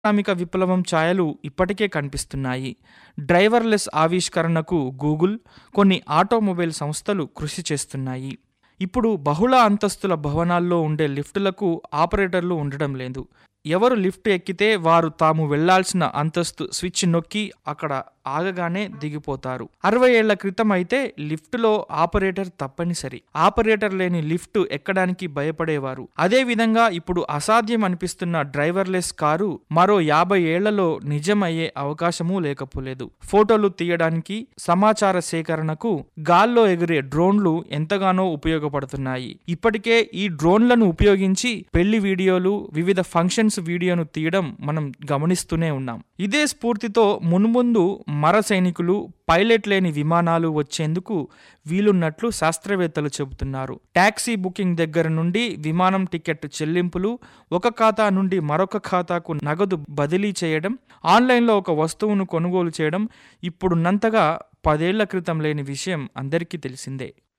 పారిశ్రామిక విప్లవం ఛాయలు ఇప్పటికే కనిపిస్తున్నాయి డ్రైవర్లెస్ ఆవిష్కరణకు గూగుల్ కొన్ని ఆటోమొబైల్ సంస్థలు కృషి చేస్తున్నాయి ఇప్పుడు బహుళ అంతస్తుల భవనాల్లో ఉండే లిఫ్టులకు ఆపరేటర్లు ఉండడం లేదు ఎవరు లిఫ్ట్ ఎక్కితే వారు తాము వెళ్లాల్సిన అంతస్తు స్విచ్ నొక్కి అక్కడ ఆగగానే దిగిపోతారు అరవై ఏళ్ల క్రితం అయితే లిఫ్టులో ఆపరేటర్ తప్పనిసరి ఆపరేటర్ లేని లిఫ్ట్ ఎక్కడానికి భయపడేవారు అదే విధంగా ఇప్పుడు అసాధ్యం అనిపిస్తున్న డ్రైవర్లెస్ కారు మరో యాభై ఏళ్లలో నిజమయ్యే అవకాశమూ లేకపోలేదు ఫోటోలు తీయడానికి సమాచార సేకరణకు గాల్లో ఎగిరే డ్రోన్లు ఎంతగానో ఉపయోగపడుతున్నాయి ఇప్పటికే ఈ డ్రోన్లను ఉపయోగించి పెళ్లి వీడియోలు వివిధ ఫంక్షన్స్ వీడియోను తీయడం మనం గమనిస్తూనే ఉన్నాం ఇదే స్ఫూర్తితో మున్ముందు మర సైనికులు పైలట్ లేని విమానాలు వచ్చేందుకు వీలున్నట్లు శాస్త్రవేత్తలు చెబుతున్నారు ట్యాక్సీ బుకింగ్ దగ్గర నుండి విమానం టికెట్ చెల్లింపులు ఒక ఖాతా నుండి మరొక ఖాతాకు నగదు బదిలీ చేయడం ఆన్లైన్లో ఒక వస్తువును కొనుగోలు చేయడం ఇప్పుడున్నంతగా పదేళ్ల క్రితం లేని విషయం అందరికీ తెలిసిందే